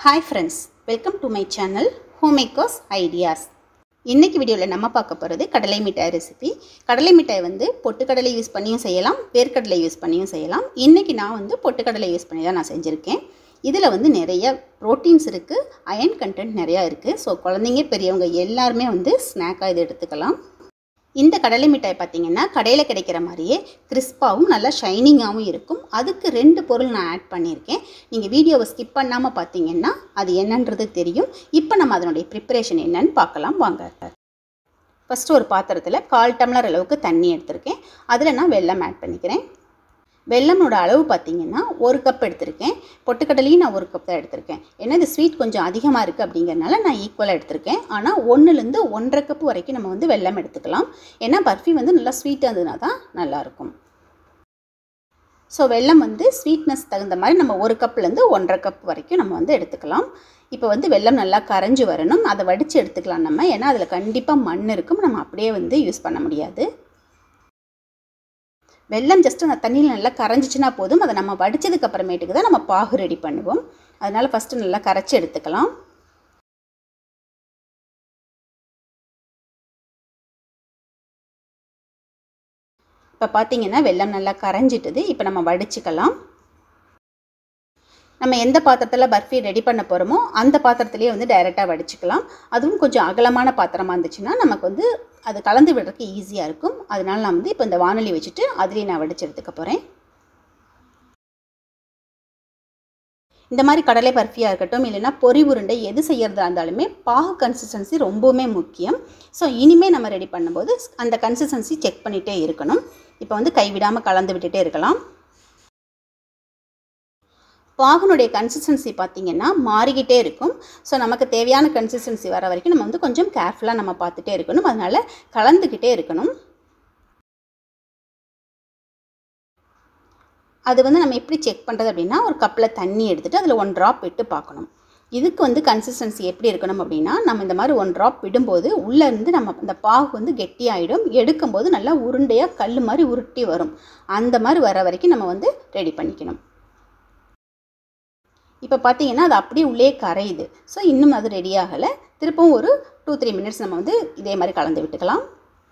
hi friends welcome to my channel homemakers ideas இன்னைக்கு வீடியோவில் நம்ம பார்க்க போகிறது கடலை மிட்டாய் ரெசிபி கடலை மிட்டாய் வந்து பொட்டுக்கடலை யூஸ் பண்ணியும் செய்யலாம் வேர்க்கடலை யூஸ் பண்ணியும் செய்யலாம் இன்றைக்கி நான் வந்து பொட்டுக்கடலை யூஸ் பண்ணி தான் நான் செஞ்சுருக்கேன் இதில் வந்து நிறைய ப்ரோட்டீன்ஸ் இருக்குது அயன் கண்டென்ட் நிறையா இருக்குது ஸோ குழந்தைங்க பெரியவங்க எல்லாருமே வந்து ஸ்நாக்காக இது எடுத்துக்கலாம் இந்த கடலை மிட்டாய் பார்த்தீங்கன்னா கடையில் கிடைக்கிற மாதிரியே கிறிஸ்பாகவும் நல்லா ஷைனிங்காகவும் இருக்கும் அதுக்கு ரெண்டு பொருள் நான் ஆட் பண்ணியிருக்கேன் நீங்கள் வீடியோவை ஸ்கிப் பண்ணாமல் பார்த்தீங்கன்னா அது என்னன்றது தெரியும் இப்போ நம்ம அதனுடைய ப்ரிப்பரேஷன் என்னன்னு பார்க்கலாம் வாங்க ஃபஸ்ட்டு ஒரு பாத்திரத்தில் கால் டம்ளர் அளவுக்கு தண்ணி எடுத்திருக்கேன் அதில் நான் வெல்லம் ஆட் பண்ணிக்கிறேன் வெல்லமோட அளவு பார்த்தீங்கன்னா ஒரு கப் எடுத்திருக்கேன் பொட்டுக்கடலையும் நான் ஒரு கப் தான் எடுத்திருக்கேன் ஏன்னா இது ஸ்வீட் கொஞ்சம் அதிகமாக இருக்குது அப்படிங்கிறனால நான் ஈக்குவலாக எடுத்திருக்கேன் ஆனால் ஒன்றுலேருந்து ஒன்றரை கப் வரைக்கும் நம்ம வந்து வெல்லம் எடுத்துக்கலாம் ஏன்னா பர்ஃபி வந்து நல்லா ஸ்வீட்டாக இருந்ததுனா தான் நல்லாயிருக்கும் ஸோ வெல்லம் வந்து ஸ்வீட்னஸ் தகுந்த மாதிரி நம்ம ஒரு கப்லேருந்து ஒன்றரை கப் வரைக்கும் நம்ம வந்து எடுத்துக்கலாம் இப்போ வந்து வெல்லம் நல்லா கரைஞ்சி வரணும் அதை வடித்து எடுத்துக்கலாம் நம்ம ஏன்னா அதில் கண்டிப்பாக மண் இருக்கும் நம்ம அப்படியே வந்து யூஸ் பண்ண முடியாது வெல்லம் ஜஸ்ட் அந்த தண்ணியில் நல்லா கரைஞ்சிச்சுன்னா போதும் அதை நம்ம வடித்ததுக்கு அப்புறமேட்டுக்கு தான் நம்ம பாகு ரெடி பண்ணுவோம் அதனால் ஃபஸ்ட்டு நல்லா கரைச்சி எடுத்துக்கலாம் இப்போ பார்த்தீங்கன்னா வெல்லம் நல்லா கரைஞ்சிட்டுது இப்போ நம்ம வடிச்சுக்கலாம் நம்ம எந்த பாத்திரத்தில் பர்ஃபி ரெடி பண்ண போகிறோமோ அந்த பாத்திரத்துலேயே வந்து டைரெக்டாக வடிச்சுக்கலாம் அதுவும் கொஞ்சம் அகலமான பாத்திரமாக இருந்துச்சுன்னா நமக்கு வந்து அது கலந்து விடுறதுக்கு ஈஸியாக இருக்கும் அதனால நான் வந்து இப்போ இந்த வானொலி வச்சுட்டு அதுலேயே நான் வடிச்சு எடுத்துக்க போகிறேன் இந்த மாதிரி கடலை பர்ஃபியாக இருக்கட்டும் இல்லைன்னா பொறி உருண்டை எது செய்கிறதா இருந்தாலுமே பாகு கன்சிஸ்டன்சி ரொம்பவுமே முக்கியம் ஸோ இனிமேல் நம்ம ரெடி பண்ணும்போது அந்த கன்சிஸ்டன்சி செக் பண்ணிகிட்டே இருக்கணும் இப்போ வந்து கைவிடாமல் கலந்து விட்டுட்டே இருக்கலாம் பாகனுடைய கன்சிஸ்டன்சி பார்த்திங்கன்னா மாறிக்கிட்டே இருக்கும் ஸோ நமக்கு தேவையான கன்சிஸ்டன்சி வர வரைக்கும் நம்ம வந்து கொஞ்சம் கேர்ஃபுல்லாக நம்ம பார்த்துட்டே இருக்கணும் அதனால் கலந்துக்கிட்டே இருக்கணும் அது வந்து நம்ம எப்படி செக் பண்ணுறது அப்படின்னா ஒரு கப்பில் தண்ணி எடுத்துகிட்டு அதில் ஒன் ட்ராப் விட்டு பார்க்கணும் இதுக்கு வந்து கன்சிஸ்டன்சி எப்படி இருக்கணும் அப்படின்னா நம்ம இந்த மாதிரி ஒன் ட்ராப் விடும்போது உள்ளேருந்து நம்ம இந்த பாகு வந்து கெட்டியாகிடும் எடுக்கும்போது நல்லா உருண்டையாக கல் மாதிரி உருட்டி வரும் அந்த மாதிரி வர வரைக்கும் நம்ம வந்து ரெடி பண்ணிக்கணும் இப்போ பார்த்தீங்கன்னா அது அப்படியே உள்ளே கரையுது ஸோ இன்னும் அது ரெடி ஆகலை திருப்பவும் ஒரு டூ த்ரீ மினிட்ஸ் நம்ம வந்து இதே மாதிரி கலந்து விட்டுக்கலாம்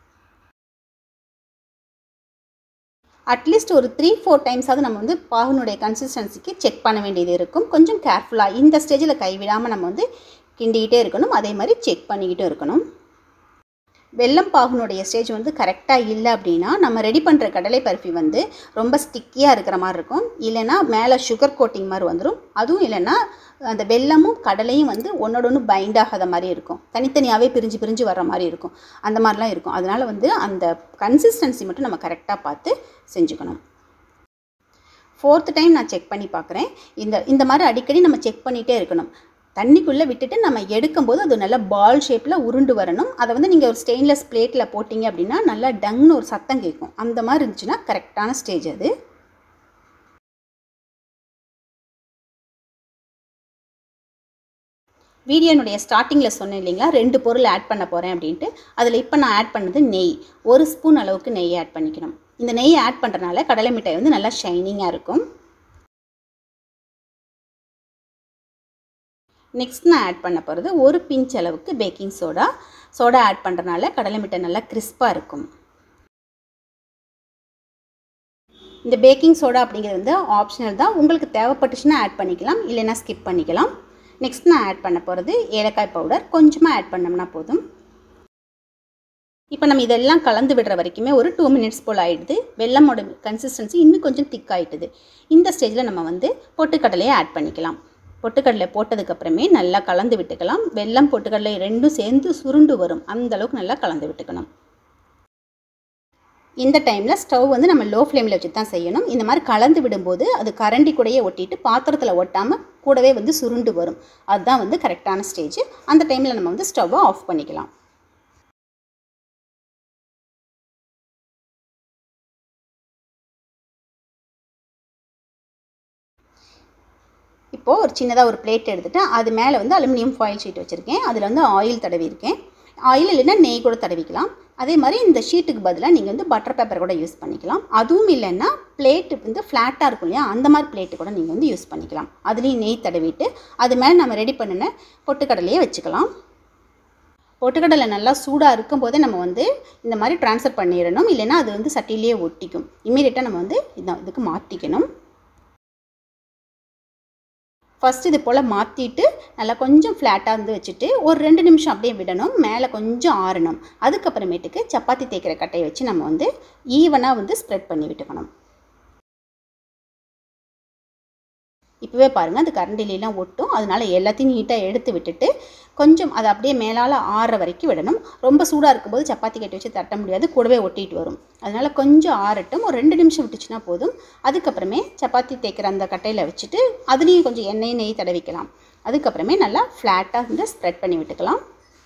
அட்லீஸ்ட் ஒரு த்ரீ ஃபோர் டைம்ஸாவது நம்ம வந்து பாகுனுடைய கன்சிஸ்டன்சிக்கு செக் பண்ண வேண்டியது இருக்கும் கொஞ்சம் கேர்ஃபுல்லாக இந்த ஸ்டேஜில் கைவிடாமல் நம்ம வந்து கிண்டிக்கிட்டே இருக்கணும் அதே மாதிரி செக் பண்ணிக்கிட்டும் இருக்கணும் வெல்லம் பாகுனுடைய ஸ்டேஜ் வந்து கரெக்டாக இல்லை அப்படின்னா நம்ம ரெடி பண்ணுற கடலை பருப்பி வந்து ரொம்ப ஸ்டிக்கியாக இருக்கிற மாதிரி இருக்கும் இல்லைன்னா மேலே சுகர் கோட்டிங் மாதிரி வந்துடும் அதுவும் இல்லைன்னா அந்த வெல்லமும் கடலையும் வந்து ஒன்றோட ஒன்று பைண்ட் ஆகாத மாதிரி இருக்கும் தனித்தனியாகவே பிரிஞ்சு பிரிஞ்சு வர மாதிரி இருக்கும் அந்த மாதிரிலாம் இருக்கும் அதனால் வந்து அந்த கன்சிஸ்டன்சி மட்டும் நம்ம கரெக்டாக பார்த்து செஞ்சுக்கணும் ஃபோர்த்து டைம் நான் செக் பண்ணி பார்க்குறேன் இந்த இந்த மாதிரி அடிக்கடி நம்ம செக் பண்ணிகிட்டே இருக்கணும் தண்ணிக்குள்ளே விட்டுட்டு நம்ம எடுக்கும்போது அது நல்லா பால் ஷேப்பில் உருண்டு வரணும் அதை வந்து நீங்கள் ஒரு ஸ்டெயின்லெஸ் பிளேட்டில் போட்டிங்க அப்படின்னா நல்லா டங்னு ஒரு சத்தம் கேட்கும் அந்த மாதிரி இருந்துச்சுன்னா கரெக்டான ஸ்டேஜ் அது வீடியோனுடைய ஸ்டார்டிங்கில் சொன்னேன் இல்லைங்களா ரெண்டு பொருள் ஆட் பண்ண போகிறேன் அப்படின்ட்டு அதில் இப்போ நான் ஆட் பண்ணது நெய் ஒரு ஸ்பூன் அளவுக்கு நெய் ஆட் பண்ணிக்கணும் இந்த நெய் ஆட் பண்ணுறனால கடலை மிட்டாய் வந்து நல்லா ஷைனிங்காக இருக்கும் நெக்ஸ்ட் நான் ஆட் பண்ண போகிறது ஒரு பிஞ்ச் அளவுக்கு பேக்கிங் சோடா சோடா ஆட் பண்ணுறனால கடலை மிட்டாய் நல்லா கிறிஸ்பாக இருக்கும் இந்த பேக்கிங் சோடா அப்படிங்கிறது வந்து ஆப்ஷனல் தான் உங்களுக்கு தேவைப்பட்டுச்சுன்னா ஆட் பண்ணிக்கலாம் இல்லைன்னா ஸ்கிப் பண்ணிக்கலாம் நெக்ஸ்ட் நான் ஆட் பண்ண போகிறது ஏலக்காய் பவுடர் கொஞ்சமாக ஆட் பண்ணோம்னா போதும் இப்போ நம்ம இதெல்லாம் கலந்து விடுற வரைக்குமே ஒரு டூ மினிட்ஸ் போல் ஆகிடுது வெள்ளமோட கன்சிஸ்டன்சி இன்னும் கொஞ்சம் திக் ஆகிட்டுது இந்த ஸ்டேஜில் நம்ம வந்து பொட்டுக்கடலையை ஆட் பண்ணிக்கலாம் பொட்டுக்கடலை போட்டதுக்கப்புறமே நல்லா கலந்து விட்டுக்கலாம் வெல்லம் பொட்டுக்கடலை ரெண்டும் சேர்ந்து சுருண்டு வரும் அந்த அளவுக்கு நல்லா கலந்து விட்டுக்கணும் இந்த டைமில் ஸ்டவ் வந்து நம்ம லோ ஃப்ளேமில் வச்சு தான் செய்யணும் இந்த மாதிரி கலந்து விடும்போது அது கரண்டி கூடயே ஒட்டிட்டு பாத்திரத்தில் ஒட்டாமல் கூடவே வந்து சுருண்டு வரும் அதுதான் வந்து கரெக்டான ஸ்டேஜ் அந்த டைமில் நம்ம வந்து ஸ்டவ்வை ஆஃப் பண்ணிக்கலாம் இப்போது ஒரு சின்னதாக ஒரு பிளேட் எடுத்துகிட்டு அது மேலே வந்து அலுமினியம் ஃபாயில் ஷீட் வச்சுருக்கேன் அதில் வந்து ஆயில் தடவி இருக்கேன் ஆயில் இல்லைன்னா நெய் கூட தடவிக்கலாம் அதே மாதிரி இந்த ஷீட்டுக்கு பதிலாக நீங்கள் வந்து பட்டர் பேப்பர் கூட யூஸ் பண்ணிக்கலாம் அதுவும் இல்லைன்னா பிளேட்டு வந்து ஃப்ளாட்டாக இருக்கும் இல்லையா அந்த மாதிரி பிளேட்டு கூட நீங்கள் வந்து யூஸ் பண்ணிக்கலாம் அதுலேயும் நெய் தடவிட்டு அது மேலே நம்ம ரெடி பண்ணின பொட்டுக்கடலையே வச்சுக்கலாம் பொட்டுக்கடலை நல்லா சூடாக இருக்கும்போதே நம்ம வந்து இந்த மாதிரி ட்ரான்ஸ்ஃபர் பண்ணிடணும் இல்லைன்னா அது வந்து சட்டிலேயே ஒட்டிக்கும் இமீடியட்டாக நம்ம வந்து இதான் இதுக்கு மாற்றிக்கணும் ஃபஸ்ட் இது போல் மாற்றிட்டு நல்லா கொஞ்சம் ஃப்ளாட்டாக இருந்து வச்சுட்டு ஒரு ரெண்டு நிமிஷம் அப்படியே விடணும் மேலே கொஞ்சம் ஆறணும் அதுக்கப்புறமேட்டுக்கு சப்பாத்தி தேய்க்கிற கட்டையை வச்சு நம்ம வந்து ஈவனாக வந்து ஸ்ப்ரெட் பண்ணி விட்டுக்கணும் இப்போவே பாருங்கள் அது கரண்டிலாம் ஒட்டும் அதனால் எல்லாத்தையும் நீட்டாக எடுத்து விட்டுட்டு கொஞ்சம் அதை அப்படியே மேலால் ஆறுற வரைக்கும் விடணும் ரொம்ப சூடாக இருக்கும்போது சப்பாத்தி கட்டி வச்சு தட்ட முடியாது கூடவே ஒட்டிட்டு வரும் அதனால் கொஞ்சம் ஆறட்டும் ஒரு ரெண்டு நிமிஷம் விட்டுச்சுன்னா போதும் அதுக்கப்புறமே சப்பாத்தி தேய்க்கிற அந்த கட்டையில் வச்சுட்டு அதுலேயும் கொஞ்சம் எண்ணெய் நெய் தடவிக்கலாம் அதுக்கப்புறமே நல்லா ஃப்ளாட்டாக வந்து ஸ்ப்ரெட் பண்ணி விட்டுக்கலாம்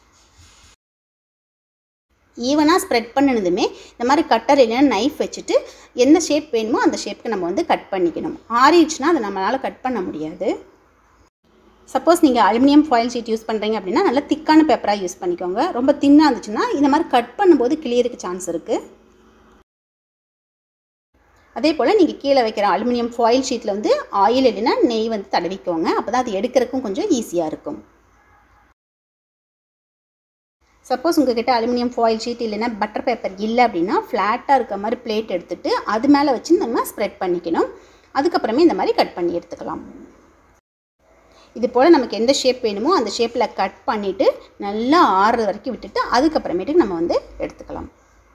ஈவனாக ஸ்ப்ரெட் பண்ணினதுமே இந்த மாதிரி கட்டர் இல்லைன்னா நைஃப் வச்சுட்டு என்ன ஷேப் வேணுமோ அந்த ஷேப்புக்கு நம்ம வந்து கட் பண்ணிக்கணும் ஆறிடுச்சுன்னா அதை நம்மளால் கட் பண்ண முடியாது சப்போஸ் நீங்கள் அலுமினியம் ஃபாயில் ஷீட் யூஸ் பண்ணுறீங்க அப்படின்னா நல்லா திக்கான பேப்பராக யூஸ் பண்ணிக்கோங்க ரொம்ப தின்னாக இருந்துச்சுன்னா இந்த மாதிரி கட் பண்ணும்போது கிளியருக்கு சான்ஸ் இருக்குது அதே போல் நீங்கள் கீழே வைக்கிற அலுமினியம் ஃபாயில் ஷீட்டில் வந்து ஆயில் இல்லைன்னா நெய் வந்து தடவிக்கோங்க அப்போ தான் அது எடுக்கிறதுக்கும் கொஞ்சம் ஈஸியாக இருக்கும் சப்போஸ் உங்ககிட்ட அலுமினியம் ஃபாயில் ஷீட் இல்லைன்னா பட்டர் பேப்பர் இல்லை அப்படின்னா ஃப்ளாட்டாக இருக்க மாதிரி பிளேட் எடுத்துகிட்டு அது மேலே வச்சு நம்ம ஸ்ப்ரெட் பண்ணிக்கணும் அதுக்கப்புறமே இந்த மாதிரி கட் பண்ணி எடுத்துக்கலாம் இது போல் நமக்கு எந்த ஷேப் வேணுமோ அந்த ஷேப்பில் கட் பண்ணிவிட்டு நல்லா ஆறுறது வரைக்கும் விட்டுட்டு அதுக்கப்புறமேட்டுக்கு நம்ம வந்து எடுத்துக்கலாம்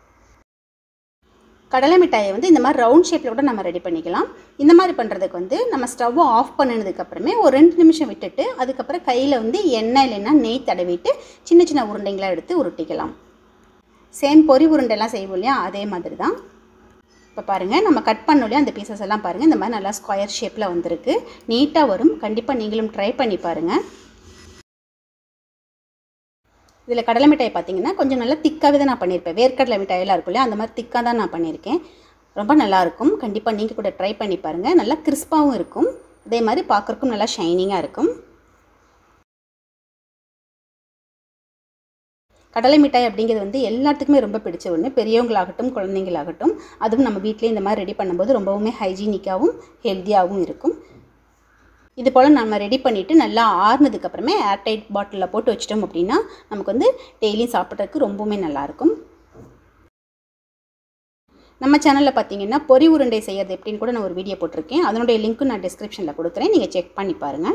கடலை மிட்டாயை வந்து இந்த மாதிரி ரவுண்ட் ஷேப்பில் கூட நம்ம ரெடி பண்ணிக்கலாம் இந்த மாதிரி பண்ணுறதுக்கு வந்து நம்ம ஸ்டவ்வை ஆஃப் பண்ணினதுக்கப்புறமே ஒரு ரெண்டு நிமிஷம் விட்டுட்டு அதுக்கப்புறம் கையில் வந்து எண்ணெய் இல்லைன்னா நெய் தடவிட்டு சின்ன சின்ன உருண்டைங்களாக எடுத்து உருட்டிக்கலாம் சேம் பொறி உருண்டைலாம் செய்வோம் இல்லையா அதே மாதிரி தான் இப்போ பாருங்கள் நம்ம கட் பண்ணோம் இல்லையா அந்த பீசஸ் எல்லாம் பாருங்கள் இந்த மாதிரி நல்லா ஸ்கொயர் ஷேப்பில் வந்திருக்கு நீட்டாக வரும் கண்டிப்பாக நீங்களும் ட்ரை பண்ணி பாருங்கள் இதில் கடலை மிட்டாய் பார்த்தீங்கன்னா கொஞ்சம் நல்லா திக்காகவே தான் நான் பண்ணியிருப்பேன் வேர்க்கடலை மிட்டாயெல்லாம் இருக்கும் இல்லையா அந்த மாதிரி திக்காக தான் நான் பண்ணியிருக்கேன் ரொம்ப நல்லாயிருக்கும் கண்டிப்பாக நீங்கள் கூட ட்ரை பண்ணி பாருங்கள் நல்லா கிறிஸ்பாகவும் இருக்கும் அதே மாதிரி பார்க்குறக்கும் நல்லா ஷைனிங்காக இருக்கும் கடலை மிட்டாய் அப்படிங்கிறது வந்து எல்லாத்துக்குமே ரொம்ப பிடிச்ச ஒன்று பெரியவங்களாகட்டும் குழந்தைங்களாகட்டும் அதுவும் நம்ம வீட்டிலே இந்த மாதிரி ரெடி பண்ணும்போது ரொம்பவுமே ஹைஜீனிக்காகவும் ஹெல்த்தியாகவும் இருக்கும் இது போல் நம்ம ரெடி பண்ணிவிட்டு நல்லா ஆறுனதுக்கப்புறமே ஏர்டைட் பாட்டிலில் போட்டு வச்சிட்டோம் அப்படின்னா நமக்கு வந்து டெய்லியும் சாப்பிட்றதுக்கு ரொம்பவுமே நல்லாயிருக்கும் நம்ம சேனலில் பார்த்தீங்கன்னா பொரி உருண்டை செய்யறது எப்படின்னு கூட நான் ஒரு வீடியோ போட்டிருக்கேன் அதனுடைய லிங்க்கும் நான் டிஸ்கிரிப்ஷனில் கொடுக்குறேன் நீங்கள் செக் பண்ணி பாருங்கள்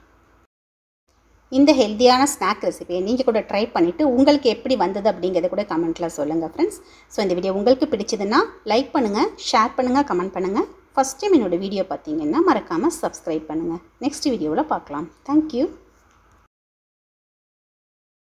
இந்த ஹெல்த்தியான ஸ்நாக் ரெசிபியை நீங்கள் கூட ட்ரை பண்ணிவிட்டு உங்களுக்கு எப்படி வந்தது அப்படிங்கிறத கூட கமெண்ட்டில் சொல்லுங்கள் ஃப்ரெண்ட்ஸ் ஸோ இந்த வீடியோ உங்களுக்கு பிடிச்சதுன்னா லைக் பண்ணுங்கள் ஷேர் பண்ணுங்கள் கமெண்ட் பண்ணுங்கள் ஃபஸ்ட் டைம் என்னோடய வீடியோ பார்த்தீங்கன்னா மறக்காமல் சப்ஸ்கிரைப் பண்ணுங்கள் நெக்ஸ்ட் வீடியோவில் பார்க்கலாம் தேங்க்யூ